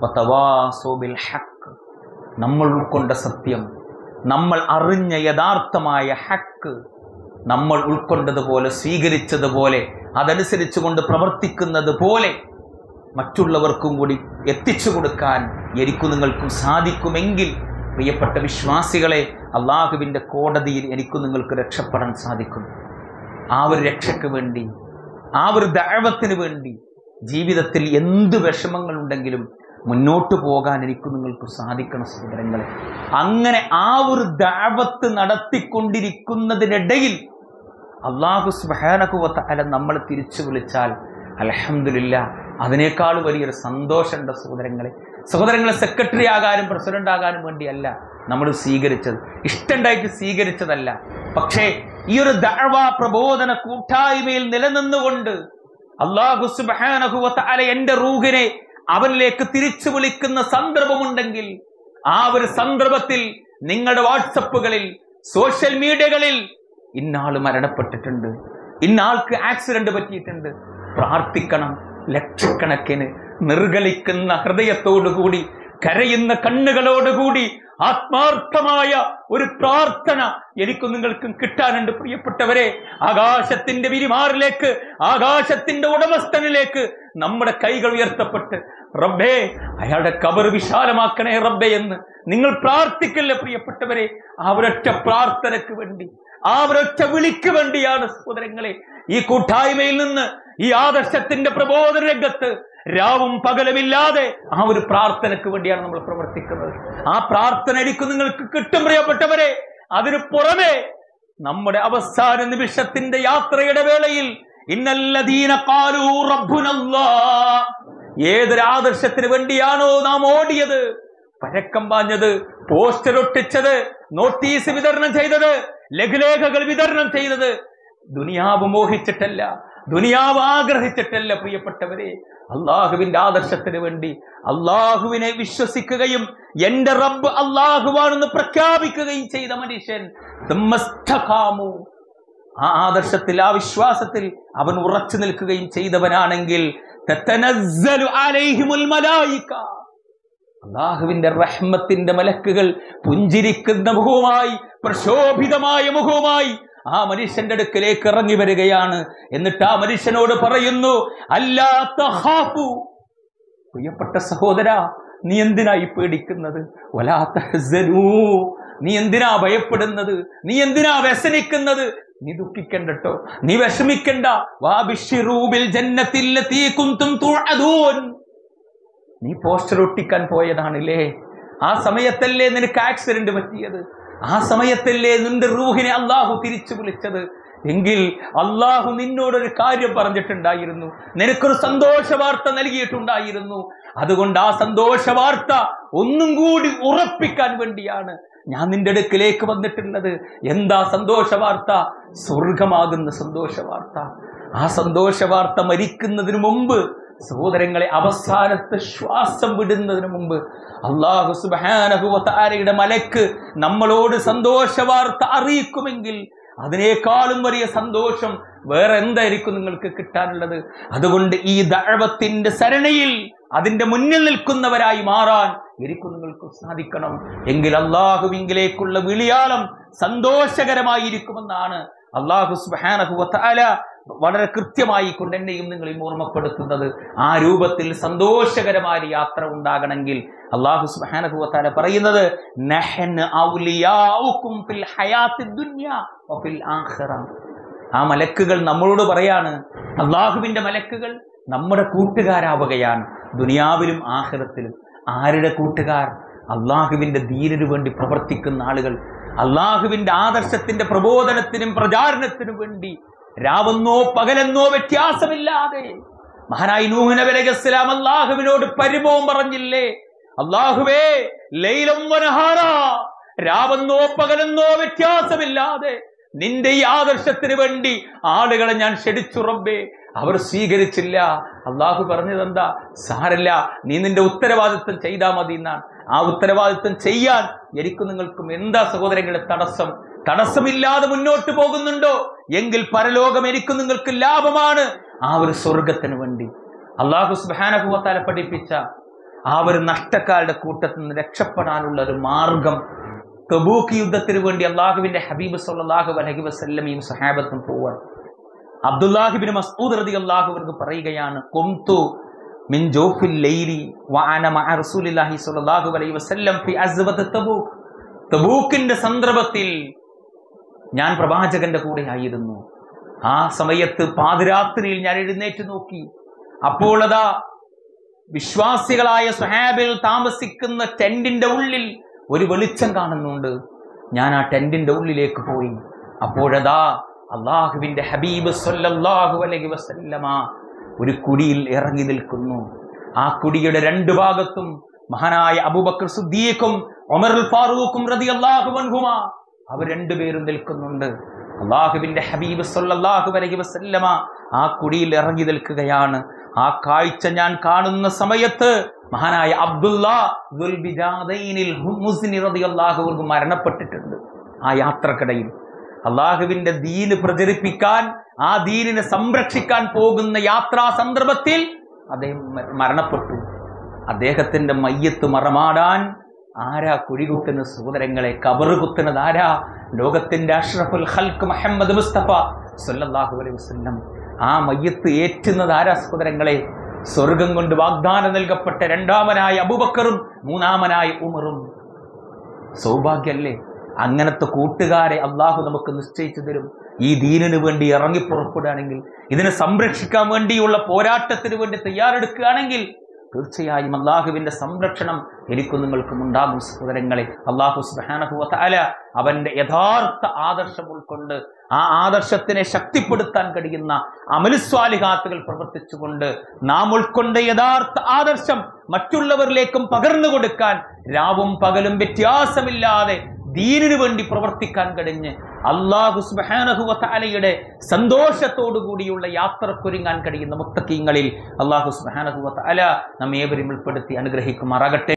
വതവാസൗ bill ഹഖ് നമ്മൾ ഉൾക്കൊണ്ട സത്യം നമ്മൾ അറിഞ്ഞ യഥാർത്ഥമായ ഹക്ക് നമ്മൾ ഉൾക്കൊണ്ടതുപോലെ സ്വീകരിച്ചതുപോലെ അതനുസരിച്ച് കൊണ്ട് പ്രവർത്തിക്കുന്നത് പോലെ മറ്റുള്ളവർക്കും കൂടി എത്തിച്ചു കൊടുക്കാൻ എനിക്കും നിങ്ങൾക്കും സാധിക്കുമെങ്കിൽ പ്രിയപ്പെട്ട വിശ്വാസികളെ അള്ളാഹുവിൻ്റെ കോടതിയിൽ എനിക്കും നിങ്ങൾക്ക് രക്ഷപ്പെടാൻ സാധിക്കും ആ ഒരു രക്ഷയ്ക്ക് വേണ്ടി ആ ഒരു ദൈവത്തിന് വേണ്ടി ജീവിതത്തിൽ എന്ത് വിഷമങ്ങളുണ്ടെങ്കിലും മുന്നോട്ട് പോകാൻ എനിക്ക് നിങ്ങൾക്ക് സാധിക്കണം സഹോദരങ്ങളെ അങ്ങനെ ആ ഒരു ദാവത്ത് നടത്തിക്കൊണ്ടിരിക്കുന്നതിനിടയിൽ അള്ളാഹു സുബാനകുവത്ത അല നമ്മളെ തിരിച്ചു വിളിച്ചാൽ അലഹമില്ല അതിനേക്കാൾ വലിയൊരു സന്തോഷമുണ്ട് സഹോദരങ്ങളെ സഹോദരങ്ങളെ സെക്രട്ടറി ആകാനും പ്രസിഡന്റ് ആകാനും വേണ്ടിയല്ല നമ്മൾ സ്വീകരിച്ചത് ഇഷ്ടണ്ടായിട്ട് സ്വീകരിച്ചതല്ല പക്ഷേ ഈ ഒരു ദഅവ പ്രബോധന കൂട്ടായ്മയിൽ നിലനിന്നുകൊണ്ട് അള്ളാഹു സുബാനഹുവത്ത അല എന്റെ റൂഹിനെ അവനിലേക്ക് തിരിച്ചു വിളിക്കുന്ന സന്ദർഭമുണ്ടെങ്കിൽ ആ ഒരു സന്ദർഭത്തിൽ നിങ്ങളുടെ വാട്സപ്പുകളിൽ സോഷ്യൽ മീഡിയകളിൽ ഇന്നാള് മരണപ്പെട്ടിട്ടുണ്ട് ഇന്നാൾക്ക് ആക്സിഡന്റ് പറ്റിയിട്ടുണ്ട് പ്രാർത്ഥിക്കണം ലക്ഷക്കണക്കിന് നിർഗളിക്കുന്ന ഹൃദയത്തോടുകൂടി കരയുന്ന കണ്ണുകളോടുകൂടി ആത്മാർത്ഥമായ ഒരു പ്രാർത്ഥന എനിക്കും നിങ്ങൾക്കും കിട്ടാനുണ്ട് പ്രിയപ്പെട്ടവരെ ആകാശത്തിന്റെ വിരിമാറിലേക്ക് ആകാശത്തിന്റെ ഉടമസ്ഥനിലേക്ക് നമ്മുടെ കൈകൾ ഉയർത്തപ്പെട്ട് റബ്ബേ അയാളുടെ കബർ വിശാലമാക്കണേ റബ്ബേ എന്ന് നിങ്ങൾ പ്രാർത്ഥിക്കല്ലേ പ്രിയപ്പെട്ടവരെ ആ ഒരൊറ്റ പ്രാർത്ഥനയ്ക്ക് വേണ്ടി ആ ഒരൊറ്റ വിളിക്ക് വേണ്ടിയാണ് സഹോദരങ്ങളെ ഈ കൂട്ടായ്മയിൽ നിന്ന് ഈ ആദർശത്തിന്റെ പ്രബോധന രംഗത്ത് രാവും പകലുമില്ലാതെ ആ ഒരു പ്രാർത്ഥനയ്ക്ക് വേണ്ടിയാണ് നമ്മൾ പ്രവർത്തിക്കുന്നത് ആ പ്രാർത്ഥന എനിക്ക് നിങ്ങൾക്ക് കിട്ടും പ്രിയപ്പെട്ടവരെ അതിനു പുറമെ നമ്മുടെ അവസാന നിമിഷത്തിന്റെ യാത്രയുടെ വേളയിൽ ഇന്നല്ലദീന ഖാലൂ റബ്ബുനല്ലാ ഏതൊരു ആദർശത്തിന് വേണ്ടിയാണോ നാം ഓടിയത് പഴക്കം പാഞ്ഞത് പോസ്റ്റർ ഒട്ടിച്ചത് നോട്ടീസ് വിതരണം ചെയ്തത് ലഘുലേഖകൾ വിതരണം ചെയ്തത് ദുനിയാവ് മോഹിച്ചിട്ടല്ല ദുനിയാവ് ആഗ്രഹിച്ചിട്ടല്ല പ്രിയപ്പെട്ടവരെ അള്ളാഹുവിന്റെ ആദർശത്തിന് വേണ്ടി അള്ളാഹുവിനെ വിശ്വസിക്കുകയും എന്റെ റബ്ബ് അള്ളാഹുവാണെന്ന് പ്രഖ്യാപിക്കുകയും ചെയ്ത മനുഷ്യൻ ദമ്മസ്തഖാമു. ആ ആദർശത്തിൽ ആ വിശ്വാസത്തിൽ അവൻ ഉറച്ചു നിൽക്കുകയും ചെയ്തവനാണെങ്കിൽ തത്തനസ്സലു അലൈഹിമുൽ മലായിക. അള്ളാഹുവിന്റെ റഹ്മത്തിന്റെ മലക്കുകൾ പുഞ്ചിരിക്കുന്ന മുഖവുമായി പ്രശോഭിതമായ മുഖവുമായി ആ മനുഷ്യന്റെ അടുക്കലേക്ക് ഇറങ്ങി വരികയാണ് എന്നിട്ട് ആ മനുഷ്യനോട് പറയുന്നു അല്ലാ തഹാഫു പ്രിയപ്പെട്ട സഹോദര നീ എന്തിനായി പേടിക്കുന്നത് വലാ തഹ്സനൂ നീ എന്തിനാ ഭയപ്പെടുന്നത് നീ എന്തിനാ വ്യസനിക്കുന്നത് നീ ദുഃഖിക്കണ്ടട്ടോ നീ വിഷമിക്കണ്ട വാബിഷിറൂബിൽ ജന്നത്തില്ലതീ കുന്തും തുഅദൂൻ നീ പോസ്റ്റർ ഒട്ടിക്കാൻ പോയതാണല്ലേ ആ സമയത്തല്ലേ നിനക്ക് ആക്സിഡന്റ് പറ്റിയത് ആ സമയത്തല്ലേ നിന്റെ റൂഹിനെ അള്ളാഹു തിരിച്ചു വിളിച്ചത് എങ്കിൽ അള്ളാഹു നിന്നോടൊരു കാര്യം പറഞ്ഞിട്ടുണ്ടായിരുന്നു നിനക്കൊരു സന്തോഷ വാർത്ത നൽകിയിട്ടുണ്ടായിരുന്നു അതുകൊണ്ട് ആ സന്തോഷ വാർത്ത ഒന്നും കൂടി ഉറപ്പിക്കാൻ വേണ്ടിയാണ് ഞാൻ നിന്റെ അടുക്കിലേക്ക് വന്നിട്ടുള്ളത് എന്താ സന്തോഷ വാർത്ത സ്വർഗമാകുന്ന സന്തോഷ വാർത്ത ആ സന്തോഷ വാർത്ത മരിക്കുന്നതിന് മുമ്പ് സഹോദരങ്ങളെ അവസാനത്തെ ശ്വാസം വിടുന്നതിന് മുമ്പ് അള്ളാഹു സുബാനഹുവത്താരയുടെ മലക്ക് നമ്മളോട് സന്തോഷ വാർത്ത അറിയിക്കുമെങ്കിൽ അതിനേക്കാളും വലിയ സന്തോഷം വേറെ എന്തായിരിക്കും നിങ്ങൾക്ക് കിട്ടാനുള്ളത് അതുകൊണ്ട് ഈ ദഴവത്തിന്റെ സരണിയിൽ അതിന്റെ മുന്നിൽ നിൽക്കുന്നവരായി മാറാൻ എനിക്ക് നിങ്ങൾക്ക് സാധിക്കണം എങ്കിൽ അള്ളാഹുവിങ്കിലേക്കുള്ള വിളിയാളം സന്തോഷകരമായിരിക്കുമെന്നാണ് അള്ളാഹു സുബാനഹുവത്താല വളരെ കൃത്യമായി കൊണ്ട് എന്നെയും നിങ്ങളെയും ഓർമ്മപ്പെടുത്തുന്നത് ആ രൂപത്തിൽ സന്തോഷകരമായ ഒരു യാത്ര ഉണ്ടാകണമെങ്കിൽ അള്ളാഹു സുബാനഹുവത്താല പറയുന്നത് നഹ്ന് ഔലിയാഉക്കും ഫിൽ ഹയാത്തി ദുനിയ വഫിൽ ആഖിറ ആ മലക്കുകൾ നമ്മളോട് പറയാണ് അള്ളാഹുവിന്റെ മലക്കുകൾ നമ്മുടെ കൂട്ടുകാരാവുകയാണ് ദുനിയാവിലും ആഹ്റത്തിലും ആരുടെ കൂട്ടുകാർ അള്ളാഹുവിന്റെ ധീരന് വേണ്ടി പ്രവർത്തിക്കുന്ന ആളുകൾ അള്ളാഹുവിന്റെ ആദർശത്തിന്റെ പ്രബോധനത്തിനും പ്രചാരണത്തിനും വേണ്ടി രാവെന്നോ പകലെന്നോ വ്യത്യാസമില്ലാതെ മഹാനായി നൂഹ് നബി അലൈഹി സ്വലാം അള്ളാഹുവിനോട് പരിഭവം പറഞ്ഞില്ലേ അള്ളാഹുവേ ലൈലം വനഹാറ രാവെന്നോ പകലെന്നോ വ്യത്യാസമില്ലാതെ നിന്റെ ഈ ആദർശത്തിന് വേണ്ടി ആളുകളെ ഞാൻ ക്ഷണിച്ചു റബ്ബേ അവർ സ്വീകരിച്ചില്ല അള്ളാഹു പറഞ്ഞതെന്താ സാരല്ല നീ നിന്റെ ഉത്തരവാദിത്വം ചെയ്താൽ മതി എന്നാണ് ആ ഉത്തരവാദിത്വം ചെയ്യാൻ എനിക്കും നിങ്ങൾക്കും എന്താ സഹോദരങ്ങളെ തടസ്സം തടസ്സമില്ലാതെ മുന്നോട്ട് പോകുന്നുണ്ടോ എങ്കിൽ പരലോകം എനിക്കും നിങ്ങൾക്ക് ലാഭമാണ് ആ ഒരു സ്വർഗത്തിന് വേണ്ടി അള്ളാഹു സുബാനഹുവത്താല പഠിപ്പിച്ച ആ ഒരു നഷ്ടക്കാരുടെ കൂട്ടത്തിൽ നിന്ന് രക്ഷപ്പെടാനുള്ള ഒരു മാർഗം തബൂക്ക് യുദ്ധത്തിന് വേണ്ടി അള്ളാഹുവിന്റെ ഹബീബ് സല്ലല്ലാഹു അലൈഹി വസല്ലമയും സഹാബത്തും പോവാൻ അബ്ദുല്ലാഹിബിൻ മസ്ഊദ് റതി അള്ളാഹുവിற்கு പറയുകയാണ് കൊംതു മിൻ ജോഫിൽ ലൈലി വഅന മഅ റസൂലില്ലാഹി സ്വല്ലല്ലാഹു അലൈഹി വസല്ലം ഫി അസ്വത്ത് തബൂക്ക് തബൂക്കിന്റെ സന്ദർഭത്തിൽ ഞാൻ പ്രവാചകന്റെ കൂടെ ആയിരുന്നു ആ സമയത്ത് പാതിരാത്രിയിൽ ഞാൻ എഴുന്നേറ്റ് നോക്കി അപ്പോൾ അതാ വിശ്വാസികളായ സുഹാബിൽ താമസിക്കുന്ന ടെന്റിന്റെ ഉള്ളിൽ ഒരു വെളിച്ചം കാണുന്നുണ്ട് ഞാൻ ആ ടെന്റിന്റെ ഉള്ളിലേക്ക് പോയി അപ്പോഴതാ അള്ളാഹുവിന്റെ ഹബീബ് സല്ലല്ലാഹു അലൈഹി വസല്ലമ ഒരു കുടിയിൽ ഇറങ്ങി നിൽക്കുന്നു ആ കുടിയുടെ രണ്ടു ഭാഗത്തും മഹാനായ അബൂബക്കർ സുദ്ദീഖും ഒമറുൽ ഫാറൂഖും റളിയല്ലാഹു അൻഹുമ അവർ രണ്ടുപേരും നിൽക്കുന്നുണ്ട് അള്ളാഹുവിന്റെ ഹബീബ് സല്ലല്ലാഹു അലൈഹി വസല്ലമ ആ കുടിയിൽ ഇറങ്ങി നിൽക്കുകയാണ് ആ കാഴ്ച ഞാൻ കാണുന്ന സമയത്ത് മഹാനായ അബ്ദുല്ലാ ദുൽബിജാദൈനിൽ ഹുമുസ്നി റളിയല്ലാഹു അൻഹു മരണപ്പെട്ടിട്ടുണ്ട് ആ യാത്രക്കിടയിൽ അള്ളാഹുവിന്റെ ദീന് പ്രചരിപ്പിക്കാൻ ആ ദീനിനെ സംരക്ഷിക്കാൻ പോകുന്ന യാത്രാ സന്ദർഭത്തിൽ അദ്ദേഹം മ- മരണപ്പെട്ടു അദ്ദേഹത്തിന്റെ മയ്യത്ത് മറമാടാൻ ആരാ കുഴികുത്തുന്ന സഹോദരങ്ങളെ കബറ് കുത്തുന്നത് ആരാ ലോകത്തിന്റെ അഷ്റഫുൽ ഹൽക്ക് മുഹമ്മദ് മുസ്തഫ സല്ലല്ലാഹു അലൈഹി വസല്ലം ആ മയ്യത്ത് ഏറ്റുന്നത് ആരാ സഹോദരങ്ങളെ സ്വർഗം കൊണ്ട് വാഗ്ദാനം നൽകപ്പെട്ട രണ്ടാമനായ അബൂബക്കറും മൂന്നാമനായ ഉമറും സൗഭാഗ്യല്ലേ അങ്ങനത്തെ കൂട്ടുകാരെ അള്ളാഹു നമുക്ക് നിശ്ചയിച്ചു തരും ഈ ദീനിന് വേണ്ടി ഇറങ്ങി പുറപ്പെടുകയാണെങ്കിൽ ഇതിനെ സംരക്ഷിക്കാൻ വേണ്ടിയുള്ള പോരാട്ടത്തിന് വേണ്ടി തയ്യാറെടുക്കുകയാണെങ്കിൽ തീർച്ചയായും അള്ളാഹുവിന്റെ സംരക്ഷണം എനിക്കും നിങ്ങൾക്കും ഉണ്ടാകും സഹോദരങ്ങളെ അള്ളാഹു സുബാനഹുല അവന്റെ യഥാർത്ഥ ആദർശം ഉൾക്കൊണ്ട് ആ ആദർശത്തിനെ ശക്തിപ്പെടുത്താൻ കഴിയുന്ന അമലുസ്വാലിഹാത്തുകൾ പ്രവർത്തിച്ചുകൊണ്ട് നാം ഉൾക്കൊണ്ട യഥാർത്ഥ ആദർശം മറ്റുള്ളവരിലേക്കും പകർന്നു കൊടുക്കാൻ രാവും പകലും വ്യത്യാസമില്ലാതെ ദീനിനു വേണ്ടി പ്രവർത്തിക്കാൻ കഴിഞ്ഞ് അള്ളാഹു സുബാനഹുവലയുടെ സന്തോഷത്തോടു കൂടിയുള്ള യാത്രക്കൊരുങ്ങാൻ കഴിയുന്ന മുത്തക്കീങ്ങളിൽ അള്ളാഹു സുബാനഹുവല നമ്മേവരും ഉൾപ്പെടുത്തി അനുഗ്രഹിക്കുമാറാകട്ടെ